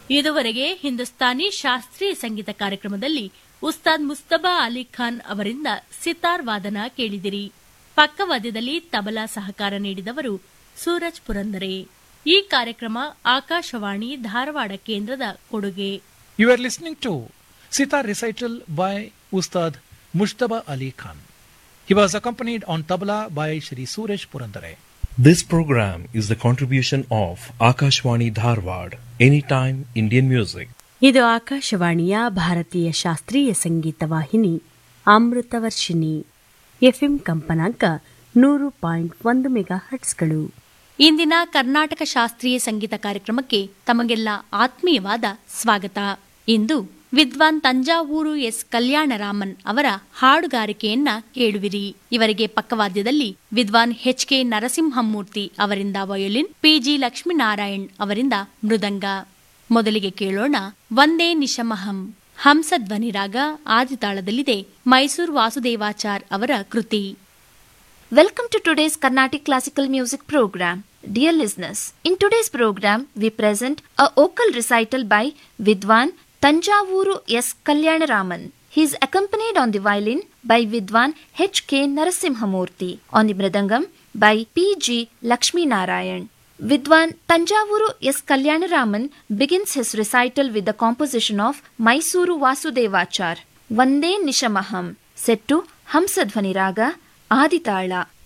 ಇದುವರೆಗೆ ಹಿಂದೂಸ್ತಾನಿ ಶಾಸ್ತ್ರೀಯ ಸಂಗೀತ ಕಾರ್ಯಕ್ರಮದಲ್ಲಿ ಉಸ್ತಾದ್ ಮುಸ್ತಬಾ ಅಲಿ ಖಾನ್ ಅವರಿಂದ ಸಿತಾರ್ ವಾದನ ಕೇಳಿದಿರಿ ಪಕ್ಕವಾದ್ಯದಲ್ಲಿ ತಬಲಾ ಸಹಕಾರ ನೀಡಿದವರು ಸೂರಜ್ ಪುರಂದರೆ ಈ ಕಾರ್ಯಕ್ರಮ ಆಕಾಶವಾಣಿ ಧಾರವಾಡ ಕೇಂದ್ರದ ಕೊಡುಗೆ You are listening to Sitar recital by Ustad Mushtaba Ali Khan. He was accompanied on tabla by Shri Suresh Purandare. This program is the contribution of Akashwani Dharwad, Anytime Indian Music. ಇದು ಆಕಾಶವಾಣಿಯ ಭಾರತೀಯ ಶಾಸ್ತ್ರೀಯ ಸಂಗೀತ ವಾಹಿನಿ Amritavarshini FM ಕಂಪನಾಂಕ ನೂರು point ಒಂದು mega ಹರ್ಟ್ಸ್ಗಳು ಇಂದಿನ ಕರ್ನಾಟಕ ಶಾಸ್ತ್ರೀಯ ಸಂಗೀತ ಕಾರ್ಯಕ್ರಮಕ್ಕೆ ತಮಗೆಲ್ಲ ಆತ್ಮೀಯವಾದ ಸ್ವಾಗತ ಇಂದು ವಿದ್ವಾನ್ ತಂಜಾವೂರು ಎಸ್ ಕಲ್ಯಾಣರಾಮನ್ ಅವರ ಹಾಡುಗಾರಿಕೆಯನ್ನ ಕೇಳುವಿರಿ ಇವರಿಗೆ ಪಕ್ಕವಾದ್ಯದಲ್ಲಿ ವಿದ್ವಾನ್ ಎಚ್ ಕೆ ನರಸಿಂಹಮೂರ್ತಿ ಅವರಿಂದ ವಯೋಲಿನ್ ಪಿಜಿ ಲಕ್ಷ್ಮೀನಾರಾಯಣ್ ಅವರಿಂದ ಮೃದಂಗ ಮೊದಲಿಗೆ ಕೇಳೋಣ ಒಂದೇ ನಿಶಮಹಂ ಹಂಸಧ್ವನಿ ರಾಗ ಆದಿತಾಳದಲ್ಲಿದೆ ಮೈಸೂರು ವಾಸುದೇವಾಚಾರ್ ಅವರ ಕೃತಿ Welcome to today's Carnatic Classical Music program. Dear listeners, in today's program we present a vocal recital by Vidwan Tanjavuru S. Kalyanaraman. He is accompanied on the violin by Vidwan H. K. Narasimhamurthy, on the mridangam by P. G. Lakshmi Narayan. Vidwan Tanjavuru S. Kalyanaraman begins his recital with the composition of Mysuru Vasudevachar, Vande Nishamaham, set to Hamsadhvani Raga, ಆದಿತಾಳ